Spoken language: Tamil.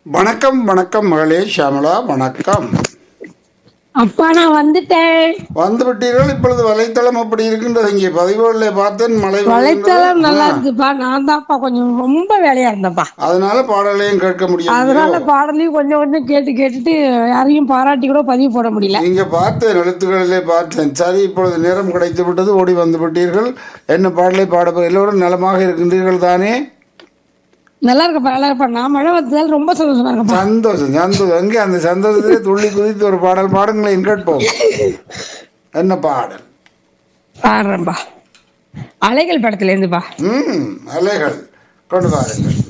வணக்கம் வணக்கம் மகளே ஷியாமலா வணக்கம் அப்பா நான் வந்துட்டேன் வந்து விட்டீர்கள் இப்பொழுது வலைத்தளம் அப்படி இருக்கின்றது இங்கே பதிவுகளில் பார்த்தேன் மழை வலைத்தளம் நல்லா வருகின்றது. இருக்குப்பா நான் தான்ப்பா கொஞ்சம் ரொம்ப வேலையா இருந்தேன்ப்பா ஆ, அதனால பாடலையும் கேட்க முடியும் அதனால பாடலையும் கொஞ்சம் கொஞ்சம் கேட்டு கேட்டுட்டு யாரையும் பாராட்டி கூட பதிவு போட முடியல நீங்க பார்த்தேன் எழுத்துக்களிலே பார்த்தேன் சரி இப்பொழுது நேரம் கிடைத்து விட்டது ஓடி வந்து விட்டீர்கள் என்ன பாடலை பாட எல்லோரும் நலமாக இருக்கின்றீர்கள் தானே நல்லா இருக்கப்பா நல்லா இருப்பா நான் மழை வந்ததால ரொம்ப சந்தோஷமா இருக்கப்பா சந்தோஷம் சந்தோஷம் எங்கே அந்த சந்தோஷத்திலே துள்ளி குதித்து ஒரு பாடல் பாடுங்களேன் கேட்போம் என்ன பாடல் பாடுறேன்பா அலைகள் படத்துல இருந்துப்பா ம் அலைகள் கொண்டு வாருங்கள்